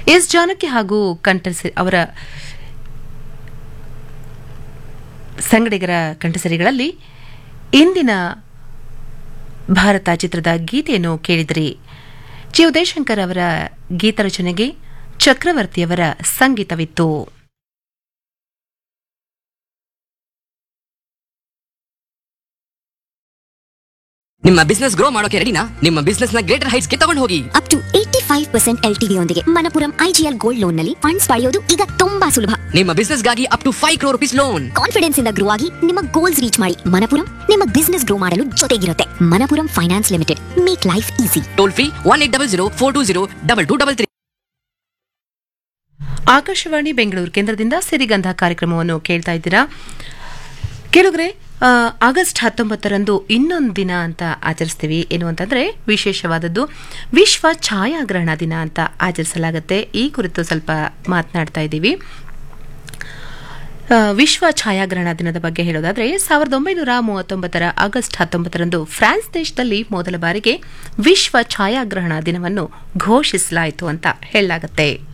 S Janaki ಹಾಗೂ ಕಂಠಸಿ ಅವರ ಸಂಗಡಿಗರ ಕಂಠಸರಿಗಳಲ್ಲಿ ಇಂದಿನ ಭಾರತ ಚಿತ್ರದ ಗೀತೆಯನ್ನು ಕೇಳಿದ್ರಿ ಜಿ ಉದಯಶಂಕರ್ ಅವರ ಗೀತರಚನೆಗೆ ಚಕ್ರವರ್ತಿಯವರ ಸಂಗೀತವಿತ್ತು ನಿಮ್ಮ ಬಿಸ್ನೆಸ್ ಗ್ರೋ ಮಾಡೋಕೆ ರೆಡಿನಾ ನಿಮ್ಮ ಬಿಸ್ನೆಸ್ ನ ಗ್ರೇಟರ್ ಹೈಟ್ಸ್ ಗೆ ತಗೊಂಡು ಹೋಗಿ up to eighty five percent L ಯೊಂದಿಗೆ ಮನಪುರಂ ಐಜಿಎಲ್ ಗೋಲ್ಡ್ ಲೋನ್ ನಲ್ಲಿ ಫಂಡ್ಸ್ ಪಡೆಯೋದು ಈಗ ತುಂಬಾ ಸುಲಭ ನಿಮ್ಮ ಬಿಸ್ನೆಸ್ ಗಾಗಿ up to five crore rupees loan confidence ಇಂದ ಗ್ರೋ ಆಗಿ ನಿಮ್ಮ ಗೋಲ್ಸ್ ರೀಚ್ ಮಾಡಿ ಮನಪುರಂ ನಿಮ್ಮ ಬಿಸ್ನೆಸ್ ಗ್ರೋ ಮಾಡಲು ಜೊತೆಗಿರುತ್ತೆ Manappuram finance limited make life easy toll free one eight double zero four two zero double two double three Akashvani Bengaluru ಕೇಂದ್ರದಿಂದ ಸಿರಿಗಂಧ ಕಾರ್ಯಕ್ರಮವನ್ನು ಕೇಳ್ತಾ ಇದ್ದೀರಾ ಕೆಲವ್ರೆ ಆ, ಆಗಸ್ಟ್ ಹತ್ತೊಂಬತ್ತರಂದು ಇನ್ನೊಂದು ದಿನ ಅಂತ ಆಚರಿಸ್ತೀವಿ ಏನು ಅಂತಂದ್ರೆ ವಿಶೇಷವಾದದ್ದು ವಿಶ್ವ ಛಾಯಾಗ್ರಹಣ ದಿನ ಅಂತ ಆಚರಿಸಲಾಗುತ್ತೆ ಈ ಕುರಿತು ಸ್ವಲ್ಪ ಮಾತನಾಡ್ತಾ ಇದ್ದೀವಿ ಆ, ವಿಶ್ವ ಛಾಯಾಗ್ರಹಣ ದಿನದ ಬಗ್ಗೆ ಹೇಳೋದಾದ್ರೆ ಸಾವಿರದ ಒಂಬೈನೂರ ಮೂವತ್ತೊಂಬತ್ತರ ಆಗಸ್ಟ್ ಹತ್ತೊಂಬತ್ತರಂದು ಫ್ರಾನ್ಸ್ ದೇಶದಲ್ಲಿ ಮೊದಲ ಬಾರಿಗೆ ವಿಶ್ವ ಛಾಯಾಗ್ರಹಣ ದಿನವನ್ನು ಘೋಷಿಸಲಾಯಿತು ಅಂತ ಹೇಳಲಾಗುತ್ತೆ